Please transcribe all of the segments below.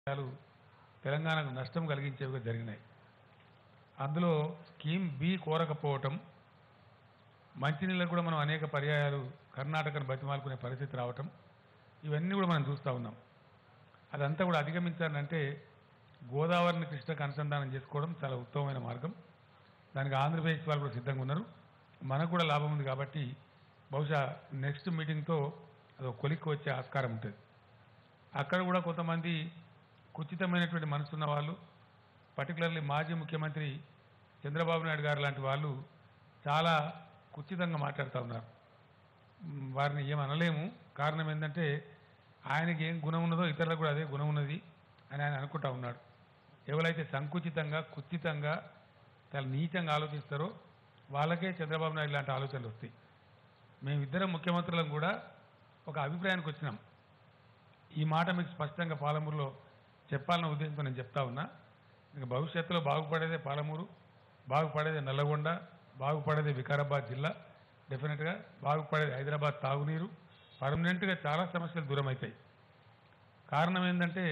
విషయాలు తెలంగాణకు నష్టం కలిగించేవిగా జరిగినాయి అందులో స్కీమ్ బి కోరకపోవటం మంచినీళ్ళకు కూడా మనం అనేక పర్యాయాలు కర్ణాటకను బతిమాలుకునే పరిస్థితి రావటం ఇవన్నీ కూడా మనం చూస్తూ ఉన్నాం అదంతా కూడా అధిగమించాలంటే గోదావరిని కృష్ణకు అనుసంధానం చేసుకోవడం చాలా ఉత్తమమైన మార్గం దానికి ఆంధ్రప్రదేశ్ వాళ్ళు కూడా సిద్ధంగా ఉన్నారు మనకు కూడా లాభం ఉంది కాబట్టి బహుశా నెక్స్ట్ మీటింగ్తో అదొక కొలిక్కి వచ్చే ఆస్కారం ఉంటుంది అక్కడ కూడా కొంతమంది కుచితమైనటువంటి మనసున్న వాళ్ళు పర్టికులర్లీ మాజీ ముఖ్యమంత్రి చంద్రబాబు నాయుడు గారు లాంటి వాళ్ళు చాలా కుచితంగా మాట్లాడుతూ ఉన్నారు మ్, వారిని ఏం అనలేము కారణం ఏంటంటే ఆయనకి ఏం గుణం ఉన్నదో ఇతరులకు కూడా అదే గుణం ఉన్నది అని ఆయన అనుకుంటా ఉన్నాడు ఎవరైతే సంకుచితంగా కుచితంగా చాలా నీచంగా ఆలోచిస్తారో వాళ్ళకే చంద్రబాబు నాయుడు లాంటి ఆలోచనలు వస్తాయి మేమిద్దరం ముఖ్యమంత్రులం కూడా ఒక అభిప్రాయానికి వచ్చినాం ఈ మాట మీకు స్పష్టంగా పాలమూరులో చెప్పాలన్న ఉద్దేశంతో నేను చెప్తా ఉన్నా ఇంకా భవిష్యత్తులో బాగుపడేదే పాలమూరు బాగుపడేదే నల్లగొండ బాగుపడేదే వికారాబాద్ జిల్లా డెఫినెట్గా బాగుపడేది హైదరాబాద్ తాగునీరు పర్మనెంట్గా చాలా సమస్యలు దూరం అవుతాయి కారణం ఏంటంటే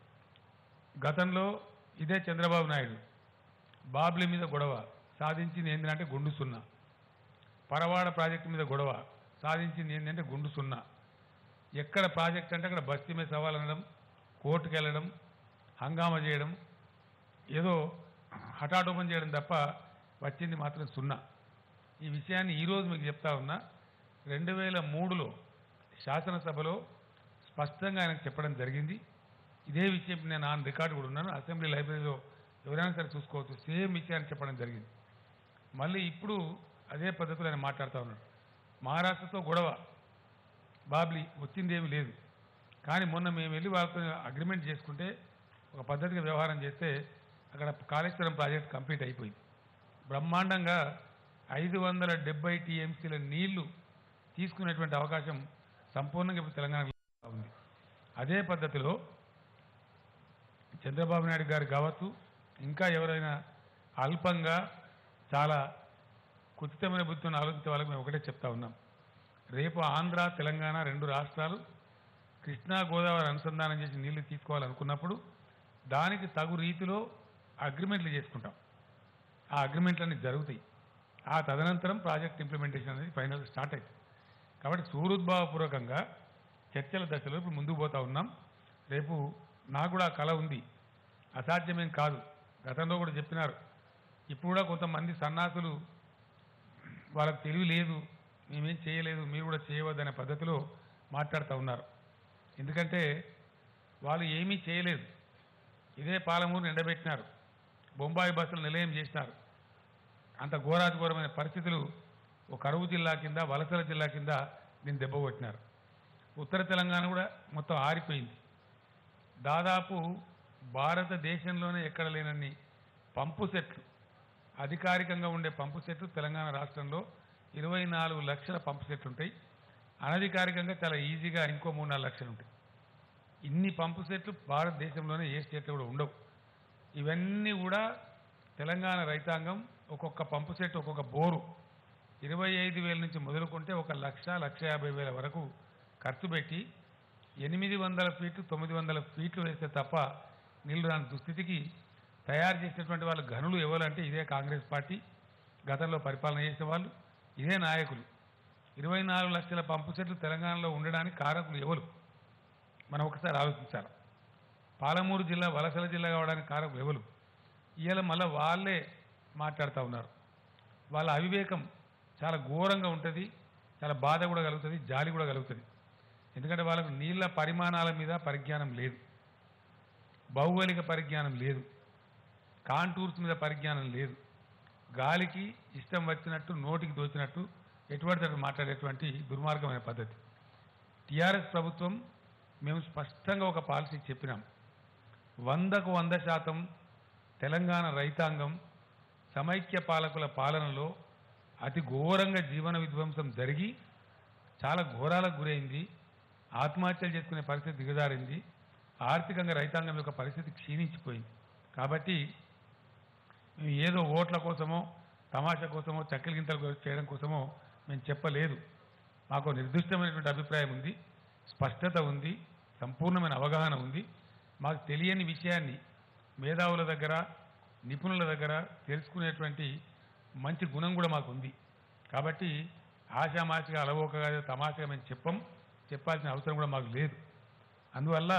గతంలో ఇదే చంద్రబాబు నాయుడు బాబ్లీ మీద గొడవ సాధించింది ఏంటంటే గుండు సున్నా పరవాడ ప్రాజెక్టు మీద గొడవ సాధించింది ఏంటంటే గుండు సున్నా ఎక్కడ ప్రాజెక్ట్ అంటే అక్కడ బస్తీ మీద సవాల్ అనడం కోర్టుకు వెళ్ళడం హంగామా చేయడం ఏదో హఠాటోపం చేయడం తప్ప వచ్చింది మాత్రం సున్నా ఈ విషయాన్ని ఈరోజు మీకు చెప్తా ఉన్నా రెండు వేల మూడులో శాసనసభలో స్పష్టంగా ఆయనకు చెప్పడం జరిగింది ఇదే విషయం నేను ఆన్ రికార్డు కూడా ఉన్నాను అసెంబ్లీ లైబ్రరీలో ఎవరైనా సరే చూసుకోవచ్చు సేమ్ విషయాన్ని చెప్పడం జరిగింది మళ్ళీ ఇప్పుడు అదే పద్ధతిలో ఆయన మాట్లాడుతూ ఉన్నాడు మహారాష్ట్రతో గొడవ బాబ్లీ వచ్చిందేమీ లేదు కానీ మొన్న మేము వెళ్ళి వాళ్ళతో అగ్రిమెంట్ చేసుకుంటే ఒక పద్ధతిగా వ్యవహారం చేస్తే అక్కడ కాళేశ్వరం ప్రాజెక్ట్ కంప్లీట్ అయిపోయింది బ్రహ్మాండంగా ఐదు వందల డెబ్బై టీఎంసీల నీళ్లు తీసుకునేటువంటి అవకాశం సంపూర్ణంగా ఇప్పుడు తెలంగాణలో ఉంది అదే పద్ధతిలో చంద్రబాబు నాయుడు గారు కావచ్చు ఇంకా ఎవరైనా అల్పంగా చాలా కుచితమైన బుద్ధితో ఆలోచించే వాళ్ళకి మేము ఒకటే చెప్తా ఉన్నాం రేపు ఆంధ్ర తెలంగాణ రెండు రాష్ట్రాలు కృష్ణా గోదావరి అనుసంధానం చేసి నీళ్లు తీసుకోవాలనుకున్నప్పుడు దానికి తగు రీతిలో అగ్రిమెంట్లు చేసుకుంటాం ఆ అగ్రిమెంట్లన్నీ జరుగుతాయి ఆ తదనంతరం ప్రాజెక్ట్ ఇంప్లిమెంటేషన్ అనేది ఫైనల్ స్టార్ట్ అవుతుంది కాబట్టి సూరుద్భావపూర్వకంగా చర్చల దశలో ఇప్పుడు ముందుకు పోతా ఉన్నాం రేపు నాకు కూడా ఆ కళ ఉంది అసాధ్యమేం కాదు గతంలో కూడా చెప్పినారు ఇప్పుడు కూడా కొంతమంది సన్నాసులు వాళ్ళకి తెలివి లేదు మేమేం చేయలేదు మీరు కూడా చేయవద్దనే పద్ధతిలో మాట్లాడుతూ ఉన్నారు ఎందుకంటే వాళ్ళు ఏమీ చేయలేదు ఇదే పాలమూరుని ఎండబెట్టినారు బొంబాయి బస్సులు నిలయం చేసినారు అంత ఘోరాతిఘోరమైన పరిస్థితులు ఒక కరువు జిల్లా కింద వలసల జిల్లా కింద దీన్ని దెబ్బకొట్టినారు ఉత్తర తెలంగాణ కూడా మొత్తం ఆరిపోయింది దాదాపు భారతదేశంలోనే ఎక్కడ లేనన్ని పంపు సెట్లు అధికారికంగా ఉండే పంపు సెట్లు తెలంగాణ రాష్ట్రంలో ఇరవై నాలుగు లక్షల పంపు సెట్లు ఉంటాయి అనధికారికంగా చాలా ఈజీగా ఇంకో మూడు నాలుగు లక్షలు ఉంటాయి ఇన్ని పంపు సెట్లు భారతదేశంలోనే ఏ స్టేట్లో కూడా ఉండవు ఇవన్నీ కూడా తెలంగాణ రైతాంగం ఒక్కొక్క పంపు సెట్ ఒక్కొక్క బోరు ఇరవై ఐదు వేల నుంచి మొదలుకుంటే ఒక లక్ష లక్ష యాభై వేల వరకు ఖర్చు పెట్టి ఎనిమిది వందల ఫీట్లు తొమ్మిది వందల ఫీట్లు వేస్తే తప్ప నీళ్లు రాని దుస్థితికి తయారు చేసినటువంటి వాళ్ళ గనులు ఎవరంటే ఇదే కాంగ్రెస్ పార్టీ గతంలో పరిపాలన చేసే వాళ్ళు ఇదే నాయకులు ఇరవై నాలుగు లక్షల పంపు సెట్లు తెలంగాణలో ఉండడానికి కారకులు ఎవరు మనం ఒకసారి ఆలోచించాలి పాలమూరు జిల్లా వలసల జిల్లా కావడానికి కారకులు ఎవరు ఇవాళ మళ్ళీ వాళ్ళే మాట్లాడుతూ ఉన్నారు వాళ్ళ అవివేకం చాలా ఘోరంగా ఉంటుంది చాలా బాధ కూడా కలుగుతుంది జాలి కూడా కలుగుతుంది ఎందుకంటే వాళ్ళకు నీళ్ళ పరిమాణాల మీద పరిజ్ఞానం లేదు భౌగోళిక పరిజ్ఞానం లేదు కాంటూర్స్ మీద పరిజ్ఞానం లేదు గాలికి ఇష్టం వచ్చినట్టు నోటికి దోచినట్టు ఎటువంటి అటు మాట్లాడేటువంటి దుర్మార్గమైన పద్ధతి టీఆర్ఎస్ ప్రభుత్వం మేము స్పష్టంగా ఒక పాలసీ చెప్పినాం వందకు వంద శాతం తెలంగాణ రైతాంగం సమైక్య పాలకుల పాలనలో అతి ఘోరంగా జీవన విధ్వంసం జరిగి చాలా ఘోరాలకు గురైంది ఆత్మహత్యలు చేసుకునే పరిస్థితి దిగజారింది ఆర్థికంగా రైతాంగం యొక్క పరిస్థితి క్షీణించిపోయింది కాబట్టి మేము ఏదో ఓట్ల కోసమో తమాషా కోసమో చక్కెల గింతలు చేయడం కోసమో మేము చెప్పలేదు మాకు నిర్దిష్టమైనటువంటి అభిప్రాయం ఉంది స్పష్టత ఉంది సంపూర్ణమైన అవగాహన ఉంది మాకు తెలియని విషయాన్ని మేధావుల దగ్గర నిపుణుల దగ్గర తెలుసుకునేటువంటి మంచి గుణం కూడా మాకు ఉంది కాబట్టి ఆశామాషిగా అలవోకగా తమాషగా మేము చెప్పం చెప్పాల్సిన అవసరం కూడా మాకు లేదు అందువల్ల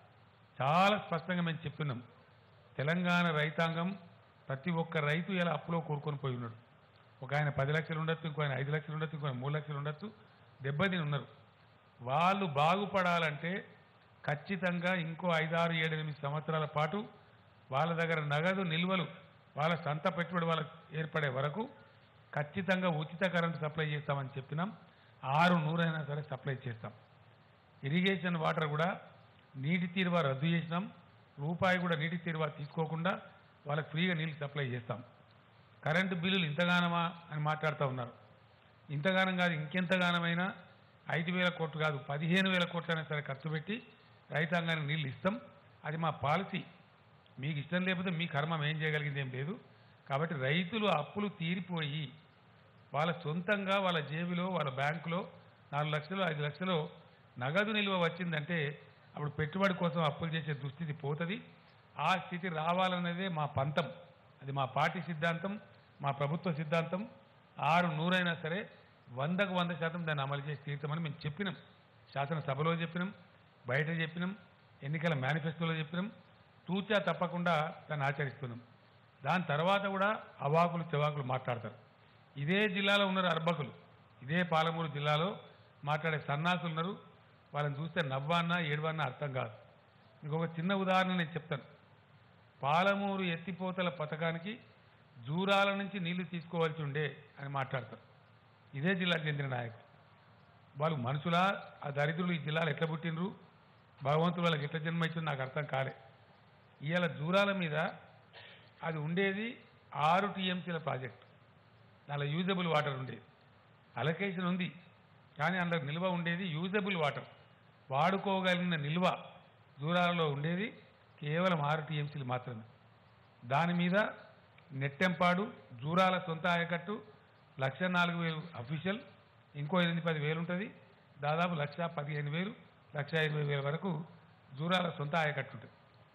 చాలా స్పష్టంగా మేము చెప్తున్నాం తెలంగాణ రైతాంగం ప్రతి ఒక్క రైతు ఇలా అప్పులో కూరుకొని పోయి ఉన్నాడు ఒక ఆయన పది లక్షలు ఉండొచ్చు ఇంకో ఆయన ఐదు లక్షలు ఉండొచ్చు ఇంకో ఆయన మూడు లక్షలు ఉండొచ్చు దెబ్బతిని ఉన్నారు వాళ్ళు బాగుపడాలంటే ఖచ్చితంగా ఇంకో ఐదారు ఏడు ఎనిమిది సంవత్సరాల పాటు వాళ్ళ దగ్గర నగదు నిల్వలు వాళ్ళ సొంత పెట్టుబడి వాళ్ళకి ఏర్పడే వరకు ఖచ్చితంగా ఉచిత కరెంటు సప్లై చేస్తామని చెప్పినాం ఆరు నూరైనా సరే సప్లై చేస్తాం ఇరిగేషన్ వాటర్ కూడా నీటి తీరువా రద్దు చేసినాం రూపాయి కూడా నీటి తీరువా తీసుకోకుండా వాళ్ళకి ఫ్రీగా నీళ్ళు సప్లై చేస్తాం కరెంటు బిల్లులు ఇంతగానమా అని మాట్లాడుతూ ఉన్నారు ఇంతగానం కాదు ఇంకెంతగానమైనా ఐదు వేల కోట్లు కాదు పదిహేను వేల కోట్లైనా సరే ఖర్చు పెట్టి రైతాంగానికి నీళ్ళు ఇస్తాం అది మా పాలసీ మీకు ఇష్టం లేకపోతే మీ కర్మం ఏం చేయగలిగింది ఏం లేదు కాబట్టి రైతులు అప్పులు తీరిపోయి వాళ్ళ సొంతంగా వాళ్ళ జేబులో వాళ్ళ బ్యాంకులో నాలుగు లక్షలు ఐదు లక్షలు నగదు నిల్వ వచ్చిందంటే అప్పుడు పెట్టుబడి కోసం అప్పులు చేసే దుస్థితి పోతుంది ఆ స్థితి రావాలన్నదే మా పంతం అది మా పార్టీ సిద్ధాంతం మా ప్రభుత్వ సిద్ధాంతం ఆరు నూరైనా సరే వందకు వంద శాతం దాన్ని అమలు చేసి తీరుతామని మేము చెప్పినాం శాసనసభలో చెప్పినాం బయట చెప్పినాం ఎన్నికల మేనిఫెస్టోలో చెప్పినాం తూచా తప్పకుండా దాన్ని ఆచరిస్తున్నాం దాని తర్వాత కూడా అవాకులు చెవాకులు మాట్లాడతారు ఇదే జిల్లాలో ఉన్నారు అర్బకులు ఇదే పాలమూరు జిల్లాలో మాట్లాడే సన్నాసులు ఉన్నారు వాళ్ళని చూస్తే నవ్వన్నా ఏడవన్నా అర్థం కాదు మీకు ఒక చిన్న ఉదాహరణ నేను చెప్తాను పాలమూరు ఎత్తిపోతల పథకానికి జూరాల నుంచి నీళ్లు తీసుకోవాల్సి ఉండే అని మాట్లాడతారు ఇదే జిల్లాకు చెందిన నాయకులు వాళ్ళు మనుషులా ఆ దరిద్రులు ఈ జిల్లాలో ఎట్లా పుట్టినరు భగవంతుడు వాళ్ళకి ఎట్లా జన్మ ఇచ్చింది నాకు అర్థం కాలే ఇవాళ జూరాల మీద అది ఉండేది ఆరు టీఎంసీల ప్రాజెక్ట్ దానిలో యూజబుల్ వాటర్ ఉండేది అలొకేషన్ ఉంది కానీ అందులో నిల్వ ఉండేది యూజబుల్ వాటర్ వాడుకోగలిగిన నిల్వ దూరాలలో ఉండేది కేవలం ఆరు టీఎంసీలు మాత్రమే దాని మీద నెట్టెంపాడు జూరాల సొంత ఆయకట్టు లక్ష నాలుగు వేలు అఫీషియల్ ఇంకో ఎనిమిది పది వేలు ఉంటుంది దాదాపు లక్ష పదిహేను వేలు లక్ష ఇరవై వేల వరకు జూరాల సొంత ఆయకట్టు ఉంటుంది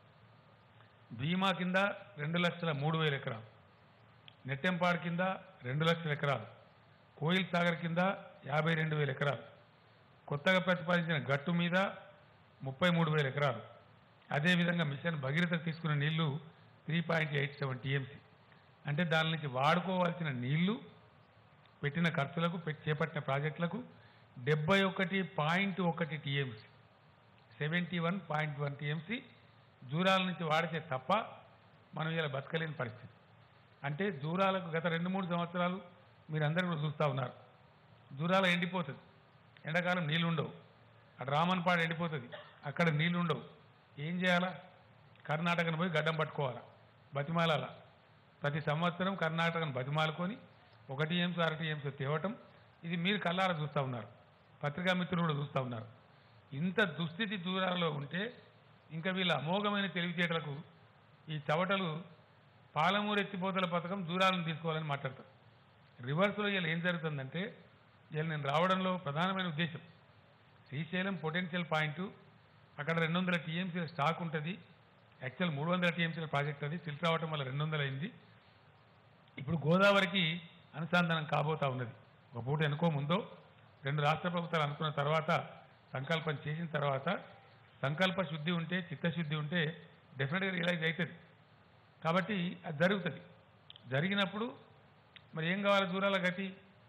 భీమా కింద రెండు లక్షల మూడు వేల ఎకరాలు నెట్టెంపాడు కింద రెండు లక్షల ఎకరాలు కోయిల్ సాగర్ కింద యాభై రెండు వేల ఎకరాలు కొత్తగా ప్రతిపాదించిన గట్టు మీద ముప్పై మూడు వేల ఎకరాలు అదేవిధంగా మిషన్ భగీరథ తీసుకున్న నీళ్లు three point eight seven TMC అంటే దాని నుంచి వాడుకోవాల్సిన నీళ్లు పెట్టిన ఖర్చులకు పెట్టి చేపట్టిన ప్రాజెక్టులకు డెబ్బై ఒకటి పాయింట్ ఒకటి TMC seventy one point one TMC Jurala నుంచి వాడితే తప్ప మనం ఇలా బతకలేని పరిస్థితి అంటే జూరాలకు గత రెండు మూడు సంవత్సరాలు మీరందరూ కూడా చూస్తూ ఉన్నారు జూరాల ఎండిపోతుంది ఎండాకాలం నీళ్ళు ఉండవు అటు రామన్పాడు ఎండిపోతుంది అక్కడ నీళ్ళు ఉండవు ఏం చేయాలా కర్ణాటకను పోయి గడ్డం పట్టుకోవాలా బతిమాలాల ప్రతి సంవత్సరం కర్ణాటకను బతిమాలుకొని ఒక టీఎంసీ అర టీఎంసీ తేవటం ఇది మీరు కళ్ళారా చూస్తూ ఉన్నారు పత్రికా మిత్రులు కూడా చూస్తూ ఉన్నారు ఇంత దుస్థితి దూరాల్లో ఉంటే ఇంకా వీళ్ళ అమోఘమైన తెలివితేటలకు ఈ చవటలు పాలమూరు ఎత్తిపోతల పథకం దూరాలను తీసుకోవాలని మాట్లాడతారు రివర్స్లో ఇలా ఏం జరుగుతుందంటే ఇలా నేను రావడంలో ప్రధానమైన ఉద్దేశం శ్రీశైలం పొటెన్షియల్ పాయింట్ అక్కడ రెండు వందల టీఎంసీల స్టాక్ ఉంటుంది యాక్చువల్ మూడు వందల టీఎంసీల ప్రాజెక్ట్ అది సిల్క్ రావటం వల్ల రెండు వందలు అయింది ఇప్పుడు గోదావరికి అనుసంధానం కాబోతా ఉన్నది ఒక పూట ఎనుకో ముందో రెండు రాష్ట్ర ప్రభుత్వాలు అనుకున్న తర్వాత సంకల్పం చేసిన తర్వాత సంకల్ప శుద్ధి ఉంటే చిత్తశుద్ధి ఉంటే డెఫినెట్గా రియలైజ్ అవుతుంది కాబట్టి అది జరుగుతుంది జరిగినప్పుడు మరి ఏం కావాలి దూరాల గతి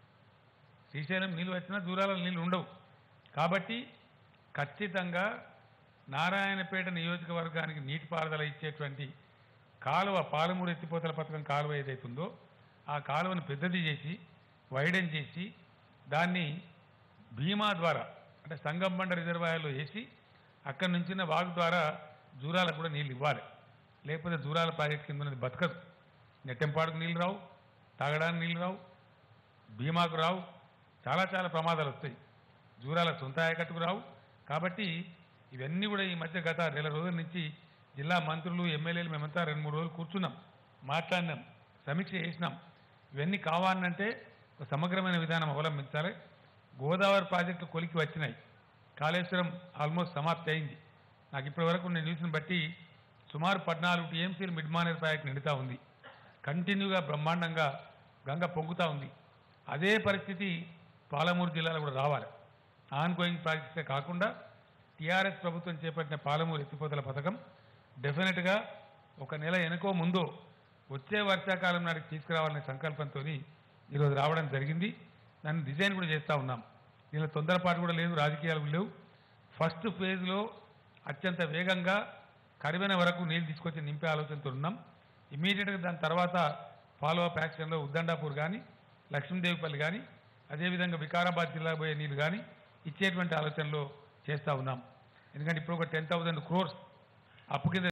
శ్రీశైలం నీళ్ళు వచ్చినా దూరాల నీళ్ళు ఉండవు కాబట్టి ఖచ్చితంగా నారాయణపేట నియోజకవర్గానికి నీటిపారుదల ఇచ్చేటువంటి కాలువ పాలమూరు ఎత్తిపోతల పథకం కాలువ ఏదైతుందో ఆ కాలువను పెద్దది చేసి వైడెన్ చేసి దాన్ని భీమా ద్వారా అంటే సంగంబండ రిజర్వాయర్లో వేసి అక్కడి నుంచిన వాగు ద్వారా జూరాలకు కూడా నీళ్ళు ఇవ్వాలి లేకపోతే జూరాల ప్రాజెక్ట్ కింద ఉన్నది బతకదు నెట్టెంపాడుకు నీళ్ళు రావు తాగడానికి నీళ్ళు రావు భీమాకు రావు చాలా చాలా ప్రమాదాలు వస్తాయి జూరాల సొంత ఆయకట్టుకు రావు కాబట్టి ఇవన్నీ కూడా ఈ మధ్య గత నెల రోజుల నుంచి జిల్లా మంత్రులు ఎమ్మెల్యేలు మేమంతా రెండు మూడు రోజులు కూర్చున్నాం మాట్లాడినాం సమీక్ష చేసినాం ఇవన్నీ కావాలంటే ఒక సమగ్రమైన విధానం అవలంబించాలి గోదావరి ప్రాజెక్టు కొలికి వచ్చినాయి కాళేశ్వరం ఆల్మోస్ట్ సమాప్తి అయింది నాకు ఇప్పటి వరకు నేను న్యూస్ని బట్టి సుమారు పద్నాలుగు టీఎంసీలు మిడ్ మానేర్ ప్రాజెక్ట్ నిండుతా ఉంది కంటిన్యూగా బ్రహ్మాండంగా గంగ పొంగుతూ ఉంది అదే పరిస్థితి పాలమూరు జిల్లాలో కూడా రావాలి ఆన్ గోయింగ్ ప్రాజెక్ట్సే కాకుండా టీఆర్ఎస్ ప్రభుత్వం చేపట్టిన పాలమూరు ఎత్తిపోతల పథకం డెఫినెట్గా ఒక నెల వెనుకో ముందో వచ్చే వర్షాకాలం నాటికి తీసుకురావాలనే సంకల్పంతో ఈరోజు రావడం జరిగింది దాన్ని డిజైన్ కూడా చేస్తూ ఉన్నాం దీనిలో తొందరపాటు కూడా లేదు రాజకీయాలు లేవు ఫస్ట్ ఫేజ్లో అత్యంత వేగంగా కరివెన వరకు నీళ్ళు తీసుకొచ్చి నింపే ఆలోచనతో ఉన్నాం ఇమీడియట్గా దాని తర్వాత ఫాలో అప్ యాక్షన్లో ఉద్దండాపూర్ కానీ లక్ష్మీదేవిపల్లి కానీ అదేవిధంగా వికారాబాద్ జిల్లా పోయే నీళ్ళు కానీ ఇచ్చేటువంటి ఆలోచనలో చేస్తూ ఉన్నాం ఎందుకంటే ఇప్పుడు ఒక టెన్ థౌసండ్ క్రోర్స్ అప్పు కింద